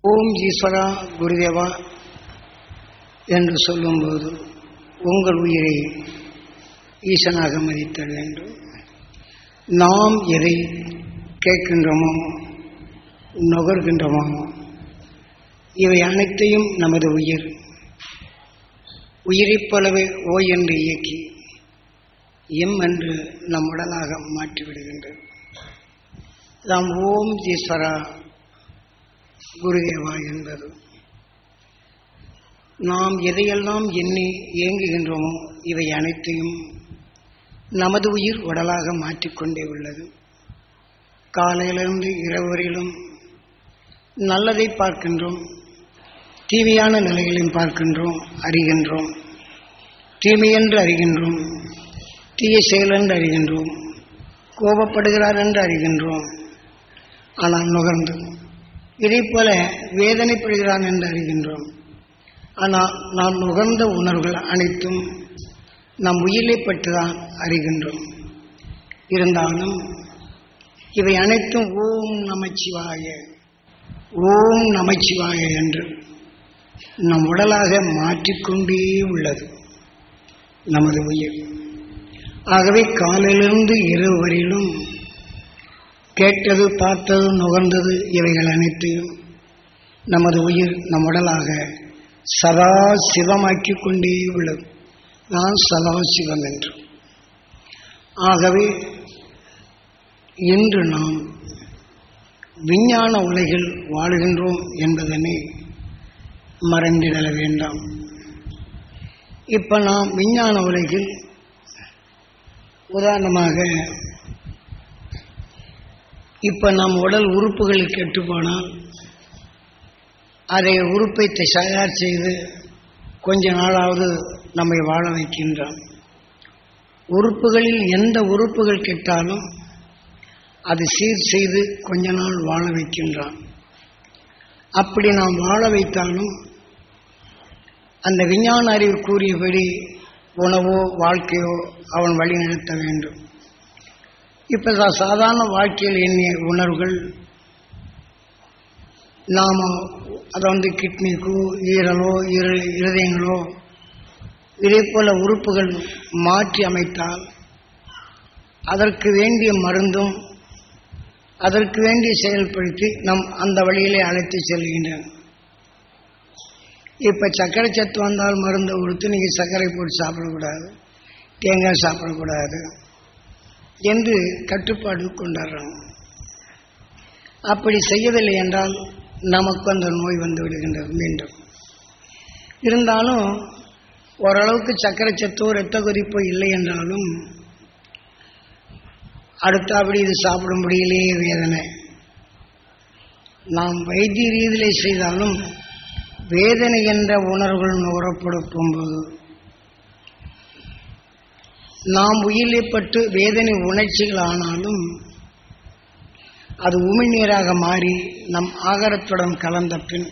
ஓம் ஈஸ்வரா குருதேவா என்று சொல்லும்போது உங்கள் உயிரை ஈசனாக மதித்தல் வேண்டும் நாம் எதை கேட்கின்றோமோ நுகர்கின்றோமோ இவை அனைத்தையும் நமது உயிர் உயிரைப் போலவே ஓ என்று இயக்கி எம் என்று நம் உடலாக மாற்றிவிடுகின்றது நாம் ஓம் ஈஸ்வரா குருதேவா என்பது நாம் எதையெல்லாம் எண்ணி இயங்குகின்றோமோ இவை அனைத்தையும் நமது உயிர் உடலாக மாற்றிக்கொண்டே உள்ளது காலையிலிருந்து இரவு வரையிலும் நல்லதை பார்க்கின்றோம் தீமையான நிலைகளையும் பார்க்கின்றோம் அறிகின்றோம் தீமை என்று அறிகின்றோம் தீய செயல் என்று அறிகின்றோம் கோபப்படுகிறார் என்று அறிகின்றோம் ஆனால் நுகர்ந்து இதை போல வேதனைப்படுகிறான் என்று அறிகின்றோம் ஆனால் நாம் நுகர்ந்த உணர்வுகள் அனைத்தும் நம் உயிரை பற்றிதான் அறிகின்றோம் இருந்தாலும் இவை அனைத்தும் ஓம் நமச்சிவாய ஓம் நமச்சிவாய என்று நம் உடலாக மாற்றிக்கொண்டே உள்ளது நமது உயிர் ஆகவே காலையிலிருந்து இரவு வரையிலும் கேட்டது பார்த்தது நுகர்ந்தது இவைகள் அனைத்தையும் நமது உயிர் நம் உடலாக சதா சிவமாக்கி கொண்டே உள்ளது நான் சதா சிவம் என்று ஆகவே இன்று நாம் விஞ்ஞான உலகில் வாழுகின்றோம் என்பதனை மறந்திடல வேண்டாம் இப்ப நாம் விஞ்ஞான உலகில் உதாரணமாக இப்ப நம் உடல் உறுப்புகள் கெட்டுப்போனால் அதை உறுப்பை தயார் செய்து கொஞ்ச நாளாவது நம்மை வாழ வைக்கின்றான் உறுப்புகளில் எந்த உறுப்புகள் கெட்டாலும் அது சீர் செய்து கொஞ்ச நாள் வாழ வைக்கின்றான் அப்படி நாம் வாழ வைத்தாலும் அந்த விஞ்ஞான அறிவு கூறியபடி உணவோ வாழ்க்கையோ அவன் வழி நடத்த வேண்டும் இப்போ சாதாரண வாழ்க்கையில் எண்ணிய உணர்வுகள் நாம் அதை வந்து கிட்னிக்கோ ஈரலோ ஈர இருதயங்களோ இதே போல உறுப்புகள் மாற்றி அமைத்தால் அதற்கு வேண்டிய மருந்தும் அதற்கு வேண்டிய செயல்படுத்தி நம் அந்த வழியிலே அழைத்து செல்கின்றன இப்போ சர்க்கரை சத்து வந்தால் மருந்தை கொடுத்து நீங்கள் சர்க்கரை போட்டு சாப்பிடக்கூடாது தேங்காய் சாப்பிடக்கூடாது என்று கட்டுப்பாடு கொண்டாடுறாங்க அப்படி செய்யவில்லை என்றால் நமக்கு அந்த நோய் வந்து விடுகின்றது மீண்டும் இருந்தாலும் ஓரளவுக்கு சர்க்கரை சத்தோ இரத்த கொதிப்போ இல்லை என்றாலும் அடுத்தபடி இது சாப்பிட முடியலையே வேதனை நாம் வைத்திய ரீதியிலே செய்தாலும் வேதனை என்ற உணர்வுகள் நுகரப்படுத்தும் போது நாம் உயிரிழப்பட்டு வேதனை உணர்ச்சிகள் ஆனாலும் அது உமிழ்நீராக மாறி நம் ஆகாரத்துடன் கலந்த பின்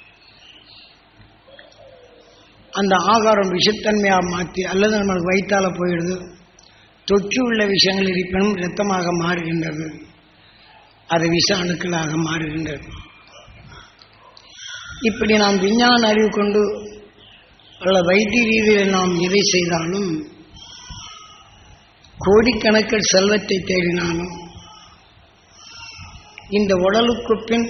அந்த ஆகாரம் விஷத்தன்மையாக மாற்றி அல்லது நம்மளுக்கு வயிற்றால போயிடுது தொற்று உள்ள விஷயங்கள் இருப்பினும் இரத்தமாக மாறுகின்றது அது விஷ அணுக்களாக மாறுகின்றது இப்படி நாம் விஞ்ஞான அறிவு கொண்டு அல்ல வைத்திய ரீதியில் நாம் எதை செய்தாலும் கோடிக்கணக்கில் செல்வத்தை தேடினாலும் இந்த உடலுக்கு பின்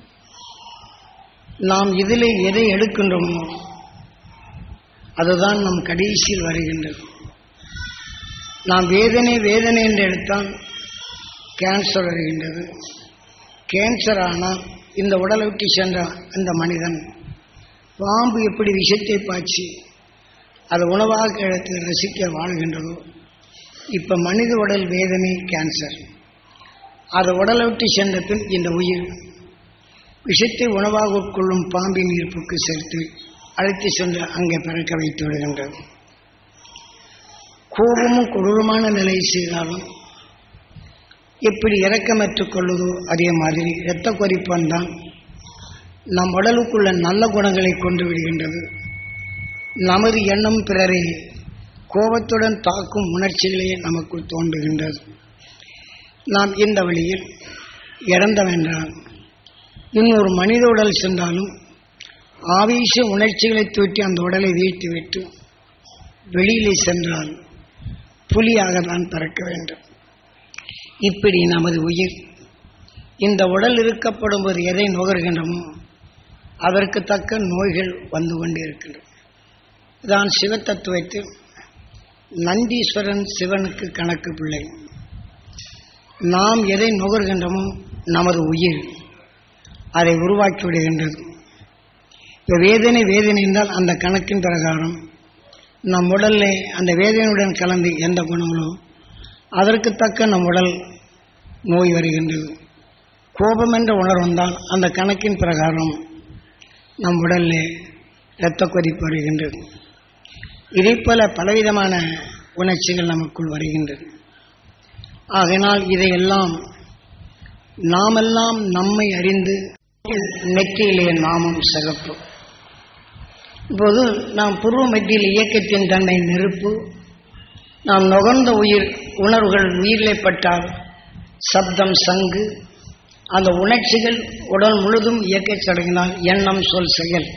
நாம் இதில் எதை எடுக்கின்றோமோ அதுதான் நம் கடைசியில் வருகின்றது நாம் வேதனை வேதனை என்று எடுத்தால் கேன்சர் வருகின்றது கேன்சர் ஆனால் இந்த உடலை விட்டு சென்ற அந்த மனிதன் பாம்பு எப்படி விஷத்தை பாய்ச்சி அதை உணவாக எடுத்து ரசிக்க வாழ்கின்றதோ இப்போ மனித உடல் வேதனை கேன்சர் அதை உடலை விட்டு சென்ற பின் இந்த உயிர் விஷத்தை உணவாக உட்கொள்ளும் பாம்பின் ஈர்ப்புக்கு சேர்த்து அழைத்து சென்று அங்கே பிறக்க வைத்து விடுகின்றது கோபமும் கொடூரமான நிலை செய்தாலும் எப்படி இறக்கமற்றுக் கொள்ளுதோ அதே மாதிரி இரத்த கொதிப்பான் தான் நம் உடலுக்குள்ள நல்ல குணங்களை கொண்டு விடுகின்றது நமது எண்ணம் பிறரை கோபத்துடன் தாக்கும் உணர்ச்சிகளே நமக்குள் தோன்றுகின்றது நாம் இந்த வழியில் இறந்தவென்றால் இன்னொரு மனித உடல் சென்றாலும் ஆவேச உணர்ச்சிகளை தூற்றி அந்த உடலை வீழ்த்திவிட்டு வெளியிலே சென்றால் புலியாக தான் பிறக்க வேண்டும் இப்படி நமது உயிர் இந்த உடல் இருக்கப்படும் போது எதை நுகர்கின்றமோ அதற்கு தக்க நோய்கள் வந்து கொண்டே இருக்கின்றன தான் சிவத்தத்துவத்தில் நந்தீஸ்வரன் சிவனுக்கு கணக்கு பிள்ளை நாம் எதை நுகர்கின்றமோ நமது உயிர் அதை உருவாக்கி விடுகின்றது இப்போ வேதனை வேதனை என்றால் அந்த கணக்கின் பிரகாரம் நம் உடல்ல அந்த வேதனையுடன் கலந்து எந்த குணங்களோ அதற்கு தக்க நம் உடல் நோய் வருகின்றது கோபம் என்ற உணர்வு வந்தால் அந்த கணக்கின் பிரகாரம் நம் உடல்ல இரத்த கொதிப்பு வருகின்றது இதைப்போல பலவிதமான உணர்ச்சிகள் நமக்குள் வருகின்றது ஆகையினால் இதையெல்லாம் நாமெல்லாம் நம்மை அறிந்து நெற்றியிலே நாமும் சிறப்பு இப்போது நாம் பூர்வ மத்தியில் இயக்கத்தின் தன்மை நெருப்பு நாம் நுகர்ந்த உயிர் உணர்வுகள் உயிரிலே பட்டால் சப்தம் சங்கு அந்த உணர்ச்சிகள் உடல் முழுதும் இயக்கச் தொடங்கினால் எண்ணம் சொல் செயல்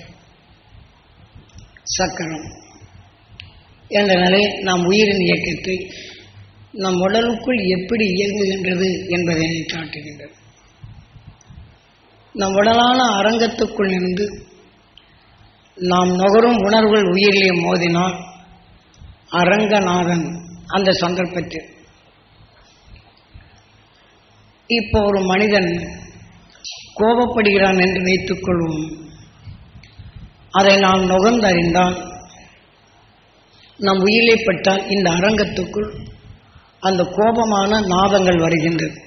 சக்கரம் என்ற நிலை நாம் உயிரின் இயக்கத்தை நம் உடலுக்குள் எப்படி இயங்குகின்றது என்பதை காட்டுகின்றது நம் உடலான அரங்கத்துக்குள் இருந்து நாம் நுகரும் உணர்வுகள் உயிரிலே மோதினால் அரங்கநாதன் அந்த சந்தர்ப்பத்தில் இப்போ ஒரு மனிதன் கோபப்படுகிறான் என்று வைத்துக் கொள்வோம் அதை நாம் நுகர்ந்தறிந்தால் நம் உயிரை பட்டால் இந்த அரங்கத்துக்குள் அந்த கோபமான நாதங்கள் வருகின்றது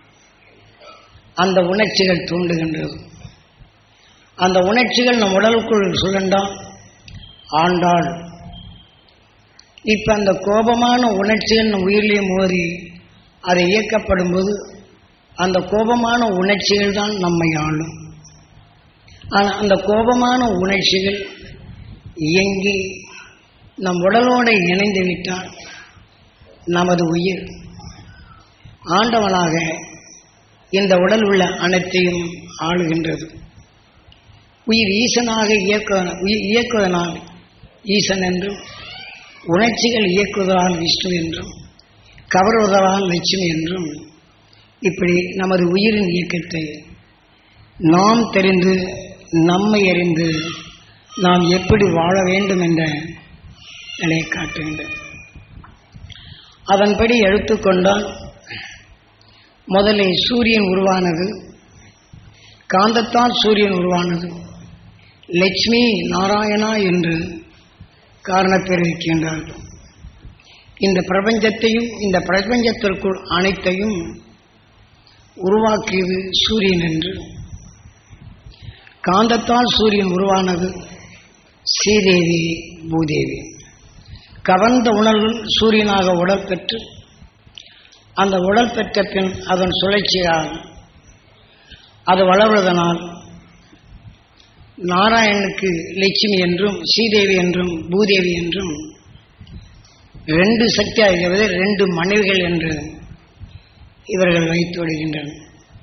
அந்த உணர்ச்சிகள் தூண்டுகின்றது அந்த உணர்ச்சிகள் நம் உடலுக்குள் சுழண்டால் ஆண்டாள் இப்ப அந்த கோபமான உணர்ச்சிகள் நம் உயிரிலே மோதி அதை இயக்கப்படும் போது அந்த கோபமான உணர்ச்சிகள் தான் நம்மை ஆளும் ஆனால் அந்த கோபமான உணர்ச்சிகள் இயங்கி நம் உடலோடு இணைந்து விட்டால் நமது உயிர் ஆண்டவனாக இந்த உடல் உள்ள அனைத்தையும் ஆளுகின்றது உயிர் ஈசனாக இயக்க உயிர் இயக்குவதனால் ஈசன் என்றும் உணர்ச்சிகள் இயக்குவதால் விஷ்ணு என்றும் கவருவதால் லட்சுமி என்றும் இப்படி நமது உயிரின் இயக்கத்தை நாம் தெரிந்து நம்மை அறிந்து நாம் எப்படி வாழ வேண்டும் என்ற நிலையை காட்டுகின்றது அதன்படி எடுத்துக்கொண்டால் முதலில் சூரியன் உருவானது காந்தத்தால் சூரியன் உருவானது லட்சுமி நாராயணா என்று காரணப்பேர் வைக்கின்றார்கள் இந்த பிரபஞ்சத்தையும் இந்த பிரபஞ்சத்திற்குள் அனைத்தையும் உருவாக்கியது சூரியன் என்று காந்தத்தால் சூரியன் உருவானது ஸ்ரீதேவி பூதேவி கவர்ந்த உணர்வு சூரியனாக உடல் பெற்று அந்த உடல் பெற்ற பின் அதன் சுழற்சியால் அது வளர்வதனால் நாராயணனுக்கு லட்சுமி என்றும் ஸ்ரீதேவி என்றும் பூதேவி என்றும் ரெண்டு சக்தி ஆகிறது ரெண்டு மனைவிகள் என்று இவர்கள் வைத்து விடுகின்றனர்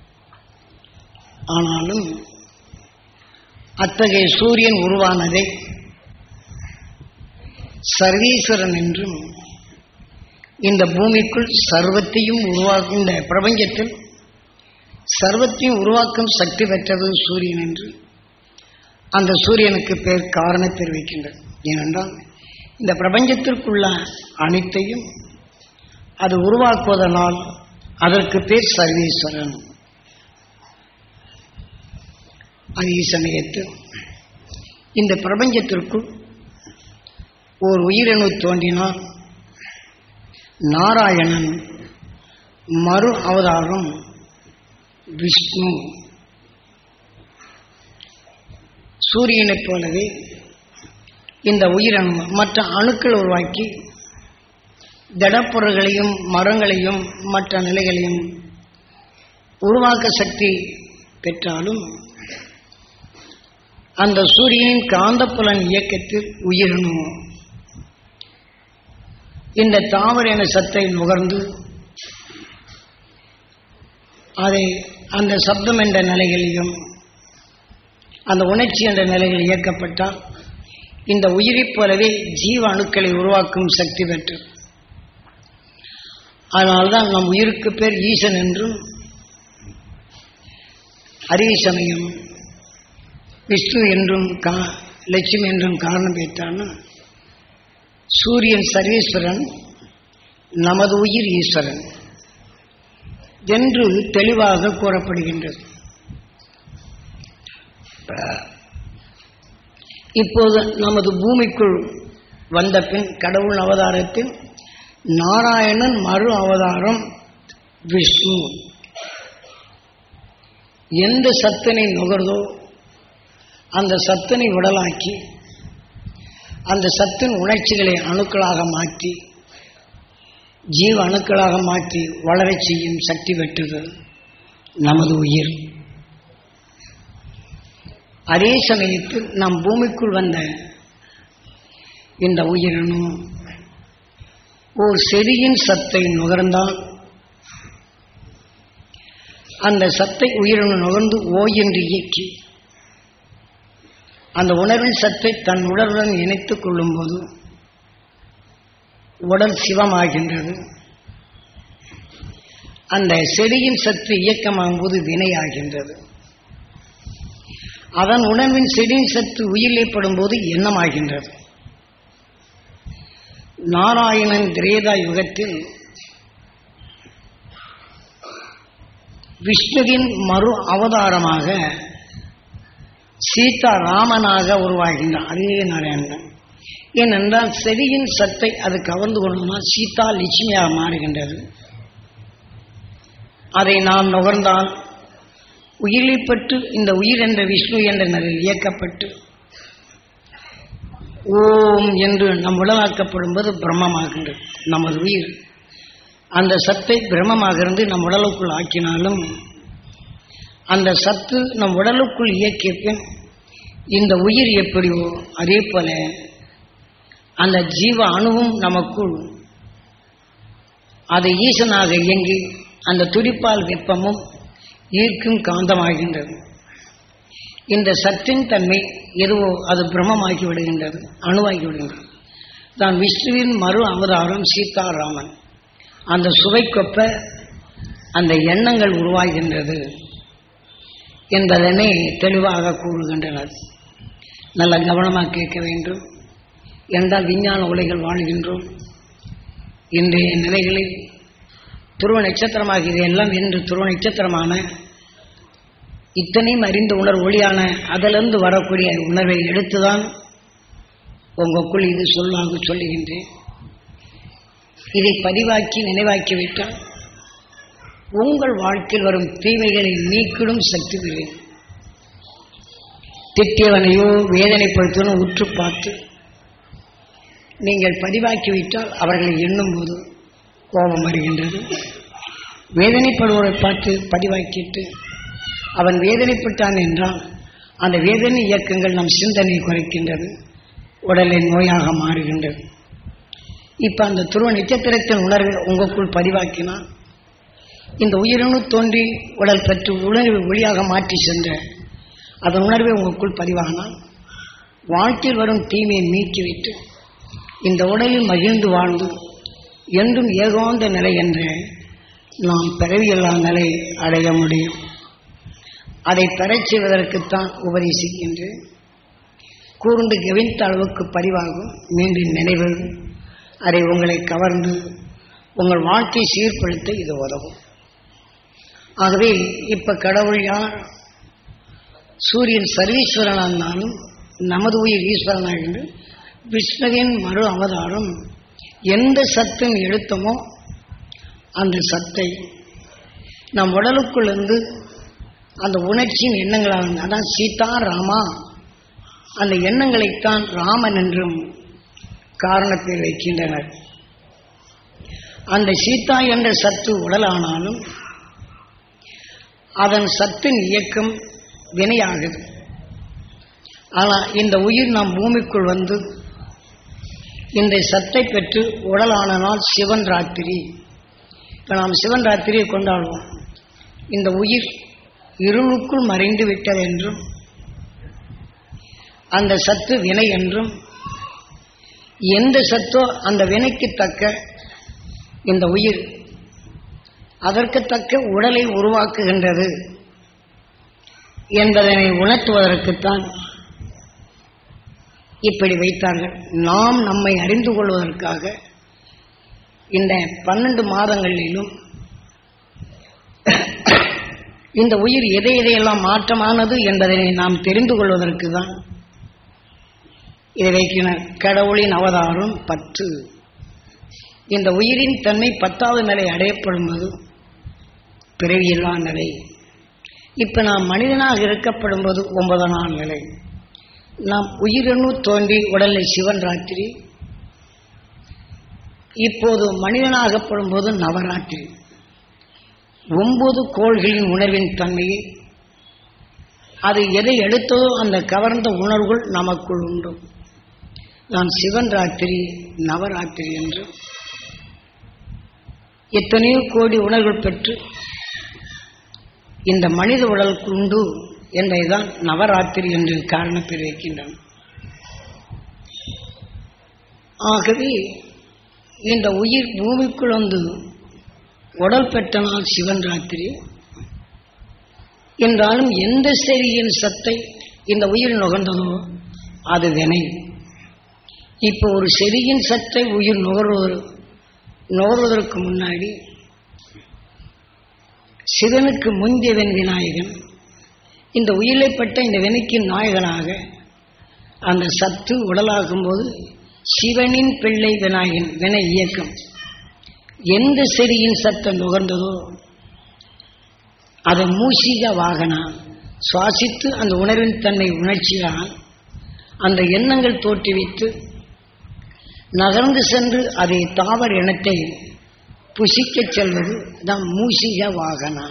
ஆனாலும் அத்தகைய சூரியன் உருவானதை சர்வீஸ்வரன் என்றும் இந்த பூமிக்குள் சர்வத்தையும் உருவாக்கும் இந்த பிரபஞ்சத்தில் சர்வத்தையும் உருவாக்கும் சக்தி பெற்றது சூரியன் என்று அந்த சூரியனுக்கு பேர் காரணம் தெரிவிக்கின்றது ஏனென்றால் இந்த பிரபஞ்சத்திற்குள்ள அனைத்தையும் அது உருவாக்குவதனால் அதற்கு பேர் சர்வீஸ்வரன் அது ஈசனையத்து இந்த பிரபஞ்சத்திற்குள் ஓர் உயிரணு தோன்றினால் நாராயணன் மறு அவதாரம் விஷ்ணு சூரியனைப் போலவே இந்த உயிரணு மற்ற அணுக்கள் உருவாக்கி திடப்பொருள்களையும் மரங்களையும் மற்ற நிலைகளையும் உருவாக்க சக்தி பெற்றாலும் அந்த சூரியனின் காந்தப்புலன் இயக்கத்தில் உயிரணு இந்த தாவர என சத்தை நுகர்ந்து அதை அந்த சப்தம் என்ற நிலைகளையும் அந்த உணர்ச்சி என்ற நிலையில் இயக்கப்பட்டால் இந்த உயிரைப் போலவே ஜீவ அணுக்களை உருவாக்கும் சக்தி பெற்று அதனால்தான் நம் உயிருக்கு பேர் ஈசன் என்றும் அரிய சமயம் விஷ்ணு என்றும் கா லட்சுமி என்றும் காரணம் வைத்தான்னா சூரியன் சர்வேஸ்வரன் நமது உயிர் ஈஸ்வரன் என்று தெளிவாக கூறப்படுகின்றது இப்போது நமது பூமிக்குள் வந்த பின் கடவுள் அவதாரத்தில் நாராயணன் மறு அவதாரம் விஷ்ணு எந்த சத்தனை நுகர்தோ அந்த சத்தனை உடலாக்கி அந்த சத்தின் உணர்ச்சிகளை அணுக்களாக மாற்றி ஜீவ அணுக்களாக மாற்றி வளரச் செய்யும் சக்தி பெற்றது நமது உயிர் அதே சமயத்தில் நம் பூமிக்குள் வந்த இந்த உயிரணு ஓர் செடியின் சத்தை நுகர்ந்தால் அந்த சத்தை உயிரணு நுகர்ந்து ஓ என்று இயக்கி அந்த உணர்வின் சத்தை தன் உடலுடன் இணைத்துக் கொள்ளும்போது உடல் சிவமாகின்றது அந்த செடியின் சத்து இயக்கமாகும் போது வினையாகின்றது அதன் உணர்வின் செடியின் சத்து உயிரிழப்படும் போது எண்ணமாகின்றது நாராயணன் திரேதா யுகத்தில் விஷ்ணுவின் மறு அவதாரமாக சீதா ராமனாக உருவாகின்றான் அதே நாராயணன் ஏனென்றால் செடியின் சத்தை அது கவர்ந்து கொள்ளணும்னா சீதா லட்சுமியாக மாறுகின்றது அதை நாம் நுகர்ந்தால் உயிரை பற்று இந்த உயிர் என்ற விஷ்ணு என்ற நிலையில் இயக்கப்பட்டு ஓம் என்று நம் உடலாக்கப்படும் போது பிரம்மமாகின்றது நமது உயிர் அந்த சத்தை பிரம்மமாக இருந்து நம் உடலுக்குள் ஆக்கினாலும் அந்த சத்து நம் உடலுக்குள் இயக்கிய பின் இந்த உயிர் எப்படியோ அதே போல அந்த ஜீவ அணுவும் நமக்குள் அது ஈசனாக இயங்கி அந்த துடிப்பால் வெப்பமும் ஈர்க்கும் காந்தமாகின்றது இந்த சத்தின் தன்மை எதுவோ அது பிரம்மமாகி விடுகின்றது அணுவாகி விடுகின்றது தான் விஷ்ணுவின் மறு அவதாரம் சீதாராமன் அந்த சுவைக்கொப்ப அந்த எண்ணங்கள் உருவாகின்றது என்பதனை தெளிவாக கூறுகின்றனர் நல்ல கவனமாக கேட்க வேண்டும் என்றால் விஞ்ஞான உலகில் வாழ்கின்றோம் இன்றைய நிலைகளில் துருவ நட்சத்திரமாக இதையெல்லாம் இன்று துருவ நட்சத்திரமான இத்தனையும் அறிந்த உணர்வு ஒளியான அதிலிருந்து வரக்கூடிய உணர்வை எடுத்துதான் உங்களுக்குள் இது சொல்லாக சொல்லுகின்றேன் இதை பதிவாக்கி நினைவாக்கி விட்டால் உங்கள் வாழ்க்கையில் வரும் தீமைகளை நீக்கிடும் சக்தி பெறுவேன் திட்டியவனையோ வேதனைப்படுத்தணும் உற்று பார்த்து நீங்கள் பதிவாக்கிவிட்டால் அவர்களை எண்ணும் போது கோபம் வருகின்றது வேதனைப்படுவோரை பார்த்து பதிவாக்கிட்டு அவன் வேதனைப்பட்டான் என்றால் அந்த வேதனை இயக்கங்கள் நம் சிந்தனை குறைக்கின்றது உடலின் நோயாக மாறுகின்றது இப்ப அந்த துருவ நட்சத்திரத்தின் உணர்வு உங்களுக்குள் பதிவாக்கினால் இந்த உயிரணு தோன்றி உடல் பெற்று உணர்வு ஒளியாக மாற்றி சென்ற அதன் உணர்வை உங்களுக்குள் பதிவானால் வாழ்க்கையில் வரும் தீமையை நீக்கி வைத்து இந்த உடலில் மகிழ்ந்து வாழ்ந்து என்றும் ஏகாந்த நிலை என்ற நாம் பிறவியில்லா நிலை அடைய முடியும் அதை பெறச் செய்வதற்குத்தான் உபதேசிக்கின்றேன் கூர்ந்து கவிழ்த்த அளவுக்கு பதிவாகும் மீண்டும் நினைவு அதை உங்களை கவர்ந்து உங்கள் வாழ்க்கை சீர்படுத்த இது உதவும் ஆகவே இப்ப கடவுள் யார் சூரியன் சர்வீஸ்வரனாக இருந்தாலும் நமது உயிர் ஈஸ்வரனாக என்று விஷ்ணுவின் மறு அவதாரம் எந்த சத்தும் எழுத்தமோ அந்த சத்தை நம் உடலுக்குள் இருந்து அந்த உணர்ச்சியின் எண்ணங்களாக அதான் சீதா ராமா அந்த எண்ணங்களைத்தான் ராமன் என்றும் காரணத்தில் வைக்கின்றனர் அந்த சீதா என்ற சத்து உடலானாலும் அதன் சத்தின் இயக்கம் வினையாகுது ஆனால் இந்த உயிர் நாம் பூமிக்குள் வந்து இந்த சத்தை பெற்று உடலான நாள் சிவன் ராத்திரி இப்போ நாம் சிவன் ராத்திரியை கொண்டாடுவோம் இந்த உயிர் இருளுக்குள் மறைந்து விட்டது என்றும் அந்த சத்து வினை என்றும் எந்த சத்தோ அந்த வினைக்கு தக்க இந்த உயிர் அதற்கு தக்க உடலை உருவாக்குகின்றது என்பதனை உணர்த்துவதற்குத்தான் இப்படி வைத்தார்கள் நாம் நம்மை அறிந்து கொள்வதற்காக இந்த பன்னெண்டு மாதங்களிலும் இந்த உயிர் எதை எதையெல்லாம் மாற்றமானது என்பதனை நாம் தெரிந்து கொள்வதற்கு தான் இதை வைக்கினர் கடவுளின் அவதாரம் பற்று இந்த உயிரின் தன்மை பத்தாவது நிலை அடையப்படும் போது பிறவியில்லா நிலை இப்ப நாம் மனிதனாக இருக்கப்படும் போது ஒன்பதாம் நிலை நாம் உயிரணு தோன்றி உடலில் சிவன் ராத்திரி இப்போது மனிதனாகப்படும் போது நவராத்திரி ஒன்பது கோள்களின் உணர்வின் தன்மையை அது எதை எடுத்ததோ அந்த கவர்ந்த உணர்வுகள் நமக்குள் உண்டு நான் சிவன் ராத்திரி நவராத்திரி என்று எத்தனையோ கோடி உணர்வுகள் பெற்று இந்த மனித உடலுக்கு உண்டு என்பதைதான் நவராத்திரி என்று காரணப்பெயர் வைக்கின்றன ஆகவே இந்த உயிர் பூமிக்குள் வந்து உடல் பெற்ற நாள் சிவன் ராத்திரி என்றாலும் எந்த செடியின் சத்தை இந்த உயிர் நுகர்ந்ததோ அது வினை இப்போ ஒரு செடியின் சத்தை உயிர் நுகர்வது நுகர்வதற்கு முன்னாடி சிவனுக்கு முந்தியவன் விநாயகன் இந்த உயிரைப்பட்ட இந்த வினைக்கு நாயகனாக அந்த சத்து உடலாகும்போது சிவனின் பிள்ளை விநாயகன் வினை இயக்கம் எந்த செடியின் சத்தம் நுகர்ந்ததோ அதை மூஷிக வாகனா சுவாசித்து அந்த உணர்வின் தன்னை உணர்ச்சியால் அந்த எண்ணங்கள் தோற்றுவித்து நகர்ந்து சென்று அதை தாவர இனத்தை புசிக்கச் செல்வது தான் மூஷிக வாகனா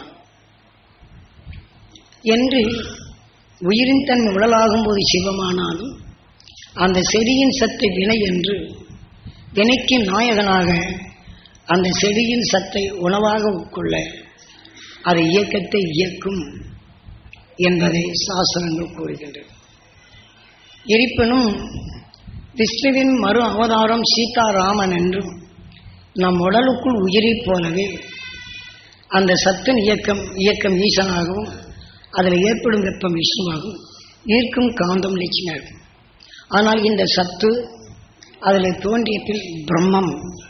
என்று உயிரின் தன்மை உடலாகும்போது சிவமானாலும் அந்த செடியின் சத்தை வினை என்று வினைக்கு நாயகனாக அந்த செடியின் சத்தை உணவாக உட்கொள்ள அது இயக்கத்தை இயக்கும் என்பதை சாஸ்திரங்கள் கூறுகின்றன இருப்பினும் விஷ்ணுவின் மறு அவதாரம் சீதாராமன் என்றும் நம் உடலுக்குள் உயிரைப் போலவே அந்த சத்தின் இயக்கம் இயக்கம் ஈசனாகவும் அதில் ஏற்படும் வெப்பம் விஷ்ணுவாகும் ஈர்க்கும் காந்தம் லட்சுமியாகும் ஆனால் இந்த சத்து அதில் தோன்றிய பின் பிரம்மம்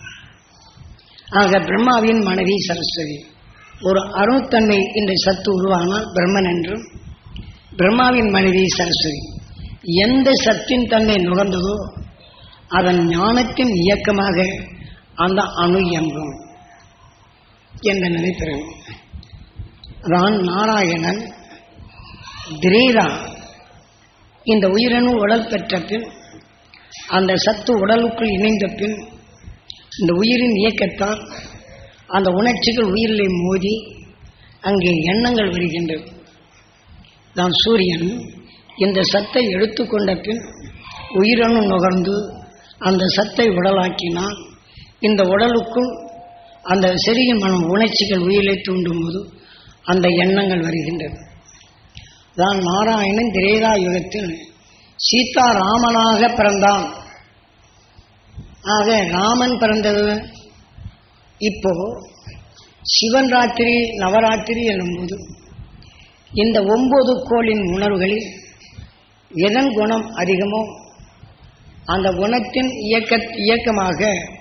ஆக பிரம்மாவின் மனைவி சரஸ்வதி ஒரு அருத்தன்மை இந்த சத்து உருவானால் பிரம்மன் என்றும் பிரம்மாவின் மனைவி சரஸ்வதி எந்த சத்தின் தன்மை நுகர்ந்ததோ அதன் ஞானத்தின் இயக்கமாக அந்த அணு இயங்கும் என்ற நினைப்பிறகு தான் நாராயணன் திரீரா இந்த உயிரணு உடல் பெற்ற பின் அந்த சத்து உடலுக்குள் இணைந்த பின் இந்த உயிரின் இயக்கத்தால் அந்த உணர்ச்சிகள் உயிரிலே மோதி அங்கே எண்ணங்கள் வருகின்றது தான் சூரியன் இந்த சத்தை எடுத்துக்கொண்ட பின் உயிரணு நுகர்ந்து அந்த சத்தை உடலாக்கினால் இந்த உடலுக்குள் அந்த செடியின் மனம் உணர்ச்சிகள் உயிரை தூண்டும் போது அந்த எண்ணங்கள் வருகின்றது தான் நாராயணன் திரேதா யுகத்தில் சீதா ராமனாக பிறந்தான் ஆக ராமன் பிறந்தது இப்போ சிவன் ராத்திரி நவராத்திரி என்னும்போது இந்த ஒன்பது கோளின் உணர்வுகளில் எதன் குணம் அதிகமோ அந்த குணத்தின் இயக்க இயக்கமாக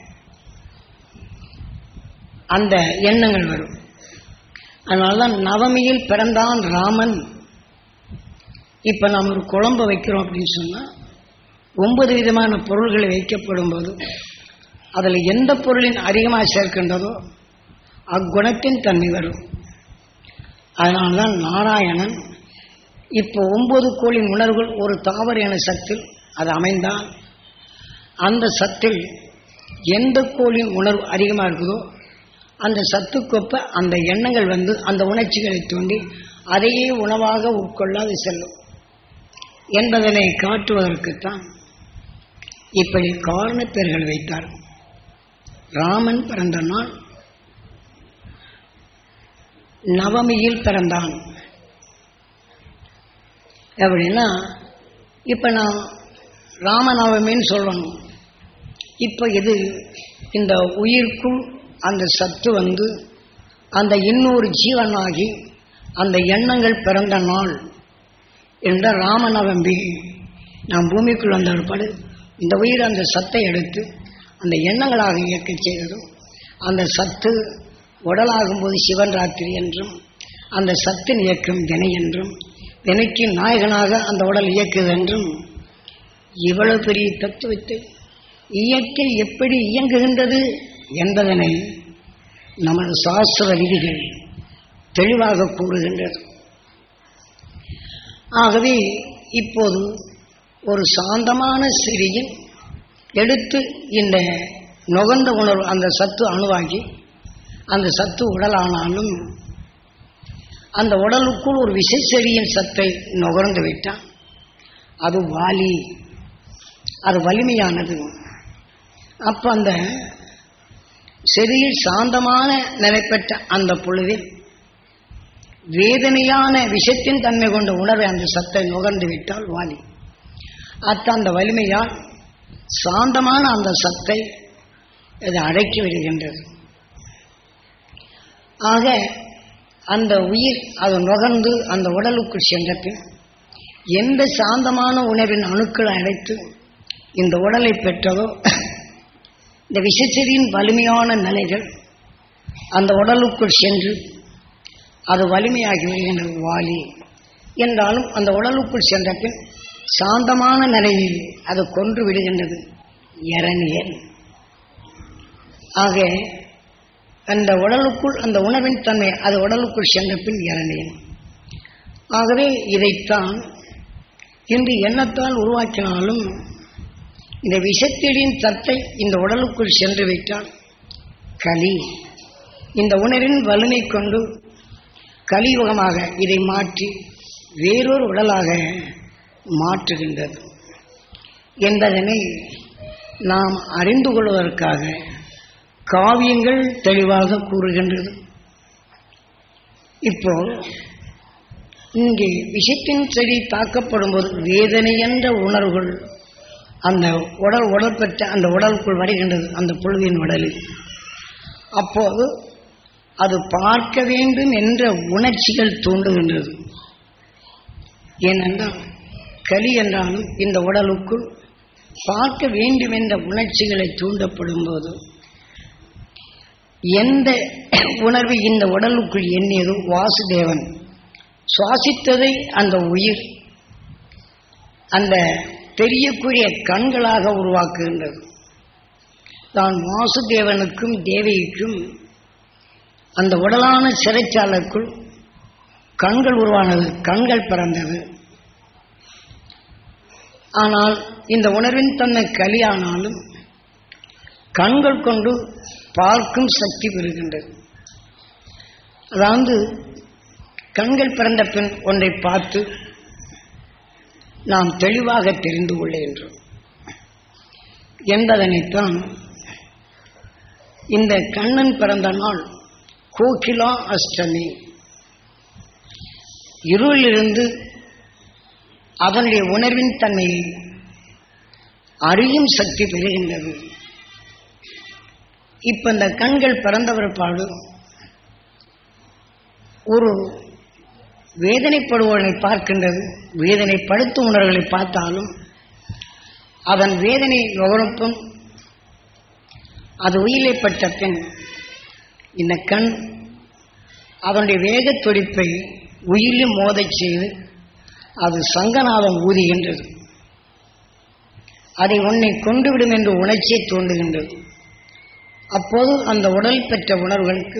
அந்த எண்ணங்கள் வரும் அதனால்தான் நவமியில் பிறந்தான் ராமன் இப்ப நாம் ஒரு குழம்பு வைக்கிறோம் அப்படின்னு சொன்னா ஒன்பது விதமான பொருள்களை வைக்கப்படும் போது அதில் எந்த பொருளின் அதிகமாக சேர்க்கின்றதோ அக்குணத்தின் தன்மை வரும் அதனால்தான் நாராயணன் இப்போ ஒன்பது கோளின் உணர்வுகள் ஒரு தாவர என சத்தில் அது அமைந்தால் அந்த சத்தில் எந்த கோளின் உணர்வு அதிகமாக இருக்குதோ அந்த சத்துக்கொப்ப அந்த எண்ணங்கள் வந்து அந்த உணர்ச்சிகளை தூண்டி அதையே உணவாக உட்கொள்ளாது செல்லும் என்பதனை காட்டுவதற்குத்தான் இப்படி காரண பெயர்கள் வைத்தார் ராமன் பிறந்த நாள் நவமியில் பிறந்தான் அப்படின்னா இப்போ நான் ராமநவமின்னு சொல்லணும் இப்போ இது இந்த உயிர்க்குள் அந்த சத்து வந்து அந்த இன்னொரு ஜீவனாகி அந்த எண்ணங்கள் பிறந்த நாள் என்ற ராமநவம்பி நாம் பூமிக்குள் வந்த ஒருபாடு இந்த உயிர் அந்த சத்தை எடுத்து அந்த எண்ணங்களாக இயக்க செய்ததும் அந்த சத்து உடலாகும்போது சிவன் ராத்திரி என்றும் அந்த சத்தின் இயக்கம் வினை என்றும் வினைக்கு நாயகனாக அந்த உடல் இயக்குது என்றும் இவ்வளவு பெரிய தத்துவத்தை இயற்கை எப்படி இயங்குகின்றது என்பதனை நமது சாஸ்திர விதிகள் தெளிவாக கூறுகின்றது ஆகவே இப்போது ஒரு சாந்தமான சிறியில் எடுத்து இந்த நுகர்ந்த உணர்வு அந்த சத்து அணுவாகி அந்த சத்து உடலானாலும் அந்த உடலுக்குள் ஒரு விசைச்செடியின் சத்தை நுகர்ந்து விட்டால் அது வாலி அது வலிமையானது அப்போ அந்த செடியில் சாந்தமான நிலை பெற்ற அந்த பொழுதில் வேதனையான விஷத்தின் தன்மை கொண்ட உணர்வை அந்த சத்தை நுகர்ந்து விட்டால் வாலி அத்த அந்த வலிமையால் சாந்தமான அந்த சத்தை இது அடக்கி விடுகின்றது ஆக அந்த உயிர் அது நுகர்ந்து அந்த உடலுக்குள் சென்ற பின் எந்த சாந்தமான உணர்வின் அணுக்களை அடைத்து இந்த உடலை பெற்றதோ இந்த விஷச்செடியின் வலிமையான நிலைகள் அந்த உடலுக்குள் சென்று அது வலிமையாகி வருகின்றது வாலி என்றாலும் அந்த உடலுக்குள் சென்ற பின் சாந்தமான நிலையில் அது கொன்று விடுகின்றது இரணியன் ஆக அந்த உடலுக்குள் அந்த உணவின் தன்மை அது உடலுக்குள் சென்ற பின் இரணியன் ஆகவே இதைத்தான் இன்று எண்ணத்தால் உருவாக்கினாலும் இந்த விஷத்தெடியின் தத்தை இந்த உடலுக்குள் சென்று விட்டால் களி இந்த உணரின் வலிமை கொண்டு கலியுகமாக இதை மாற்றி வேறொரு உடலாக மாற்றுகின்றது என்பதனை நாம் அறிந்து கொள்வதற்காக காவியங்கள் தெளிவாக கூறுகின்றது இப்போ இங்கே விஷத்தின் செடி தாக்கப்படும் போது வேதனை என்ற உணர்வுகள் அந்த உடல் உடல் பெற்ற அந்த உடலுக்குள் வருகின்றது அந்த புழுவின் உடலில் அப்போது அது பார்க்க வேண்டும் என்ற உணர்ச்சிகள் தூண்டுகின்றது ஏனென்றால் களி என்றாலும் இந்த உடலுக்குள் பார்க்க வேண்டும் என்ற உணர்ச்சிகளை தூண்டப்படும் போது எந்த உணர்வு இந்த உடலுக்குள் எண்ணியதோ வாசுதேவன் சுவாசித்ததை அந்த உயிர் அந்த தெரியக்கூடிய கண்களாக உருவாக்குகின்றது தான் வாசுதேவனுக்கும் தேவிக்கும் அந்த உடலான சிறைச்சாலைக்குள் கண்கள் உருவானது கண்கள் பிறந்தது ஆனால் இந்த உணர்வின் தன்மை கலியானாலும் கண்கள் கொண்டு பார்க்கும் சக்தி பெறுகின்றது அதாவது கண்கள் பிறந்த பின் ஒன்றை பார்த்து நாம் தெளிவாக தெரிந்து கொள்கின்றோம் என்பதனைத்தான் இந்த கண்ணன் பிறந்த நாள் கோகிலா அஷ்டமி இருளிலிருந்து அதனுடைய உணர்வின் தன்மையை அறியும் சக்தி பெறுகின்றது இப்ப இந்த கண்கள் பிறந்தவர் பாடு ஒரு வேதனைப்படுவனை பார்க்கின்றது வேதனைப்படுத்தும் உணர்வுகளை பார்த்தாலும் அதன் வேதனை நுகரப்பும் அது உயிரைப்பட்ட பின் இந்த கண் அதனுடைய வேகத் துடிப்பை உயிரில் மோதச் செய்து அது சங்கநாதம் ஊதுகின்றது அதை உன்னை கொண்டுவிடும் என்று உணர்ச்சியை தூண்டுகின்றது அப்போது அந்த உடல் பெற்ற உணர்வுகளுக்கு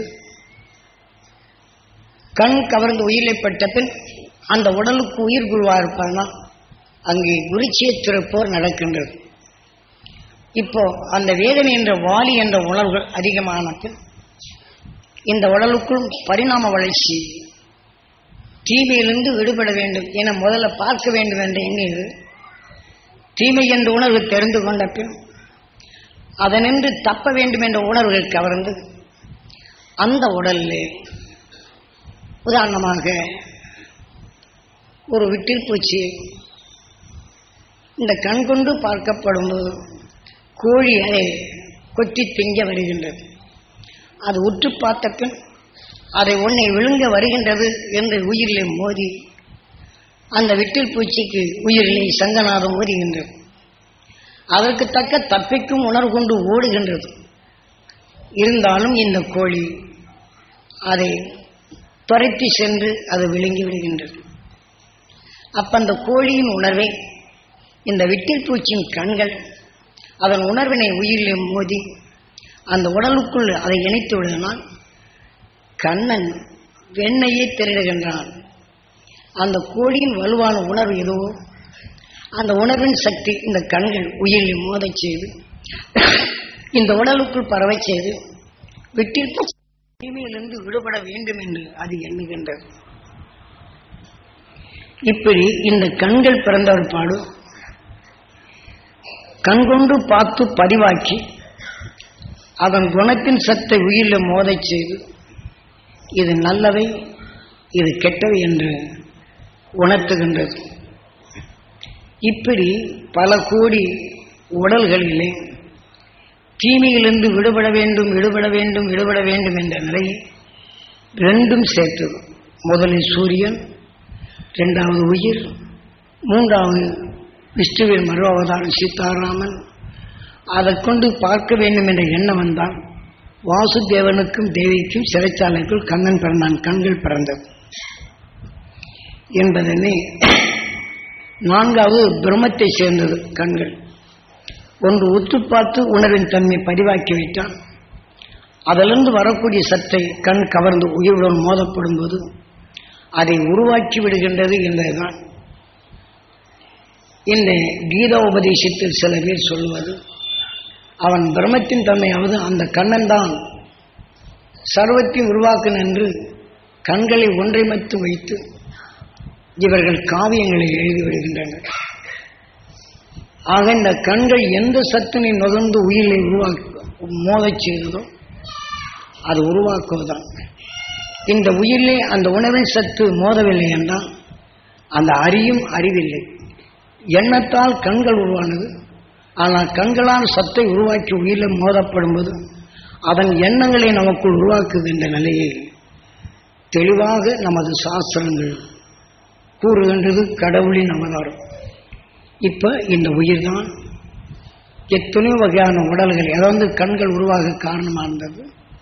கண் கவர்ந்து உயிரை பெற்ற பின் அந்த உடலுக்கு உயிர் குருவா இருப்பானா அங்கே குருச்சிய போர் நடக்கின்றது இப்போ அந்த வேதனை என்ற வாலி என்ற உணர்வுகள் அதிகமான பின் இந்த உடலுக்குள் பரிணாம வளர்ச்சி தீமையிலிருந்து விடுபட வேண்டும் என முதல்ல பார்க்க வேண்டும் என்ற எண்ணியது தீமை என்ற உணர்வு தெரிந்து கொண்ட பின் அதனின்று தப்ப வேண்டும் என்ற உணர்வுகள் கவர்ந்து அந்த உடலில் உதாரணமாக ஒரு விட்டில் பூச்சி இந்த கண் கொண்டு பார்க்கப்படும்போது கோழி அதை கொத்தி திங்க வருகின்றது அது உற்று பார்த்த பின் அதை உன்னை விழுங்க வருகின்றது என்று உயிரிலே மோதி அந்த விட்டில் பூச்சிக்கு உயிரிலே சங்கநாதம் ஓதுகின்றது அதற்கு தக்க தப்பிக்கும் உணர்வு கொண்டு ஓடுகின்றது இருந்தாலும் இந்த கோழி அதை துரைத்தி சென்று அது விழுங்கி விடுகின்றது அப்ப அந்த கோழியின் உணர்வை இந்த விட்டில் பூச்சியின் கண்கள் அதன் உணர்வினை உயிரிலே மோதி அந்த உடலுக்குள் அதை இணைத்து விடுதனால் கண்ணன் வெண்ணையை திருடுகின்றான் அந்த கோழியின் வலுவான உணர்வு எதுவோ அந்த உணர்வின் சக்தி இந்த கண்கள் உயிரில் மோதச் செய்து இந்த உடலுக்குள் பரவச் செய்து விட்டில் தீமையிலிருந்து விடுபட வேண்டும் என்று அது எண்ணுகின்றது இப்படி இந்த கண்கள் பிறந்தவர் பாடு கண்கொண்டு பார்த்து பதிவாக்கி அதன் குணத்தின் சத்தை உயிரில் மோதச் செய்து இது நல்லவை இது கெட்டவை என்று உணர்த்துகின்றது இப்படி பல கோடி உடல்களிலே தீமையிலிருந்து விடுபட வேண்டும் விடுபட வேண்டும் விடுபட வேண்டும் என்ற நிலையை ரெண்டும் சேர்த்தது முதலில் சூரியன் இரண்டாவது உயிர் மூன்றாவது விஷ்ணுவின் மறு அவதாரம் சீதாராமன் அதை கொண்டு பார்க்க வேண்டும் என்ற எண்ணம் வந்தால் வாசுதேவனுக்கும் தேவிக்கும் சிறைச்சாலைக்குள் கண்ணன் பிறந்தான் கண்கள் பிறந்தது என்பதனை நான்காவது பிரம்மத்தை சேர்ந்தது கண்கள் ஒன்று உத்து பார்த்து உணர்வின் தன்மை பதிவாக்கி வைத்தால் அதிலிருந்து வரக்கூடிய சத்தை கண் கவர்ந்து உயிருடன் மோதப்படும் போது அதை உருவாக்கி விடுகின்றது என்பதுதான் இந்த கீதா உபதேசத்தில் சில பேர் சொல்லுவது அவன் பிரம்மத்தின் தன்மையாவது அந்த கண்ணன் தான் சர்வத்தையும் உருவாக்கன் என்று கண்களை ஒன்றைமத்து வைத்து இவர்கள் காவியங்களை எழுதி விடுகின்றனர் ஆக இந்த கண்கள் எந்த சத்தினை நுகர்ந்து உயிரை உருவாக்க மோதச் செய்ததோ அது உருவாக்குவதுதான் இந்த உயிரிலே அந்த உணவின் சத்து மோதவில்லை என்றால் அந்த அறியும் அறிவில்லை எண்ணத்தால் கண்கள் உருவானது ஆனால் கண்களால் சத்தை உருவாக்கி உயிரில் மோதப்படும்போது அதன் எண்ணங்களை நமக்குள் உருவாக்குகின்ற நிலையை தெளிவாக நமது சாஸ்திரங்கள் கூறுகின்றது கடவுளின் அவதாரம் இப்ப இந்த உயிர் தான் எத்தனையோ வகையான உடல்கள் அதாவது கண்கள் உருவாக காரணமாக இருந்தது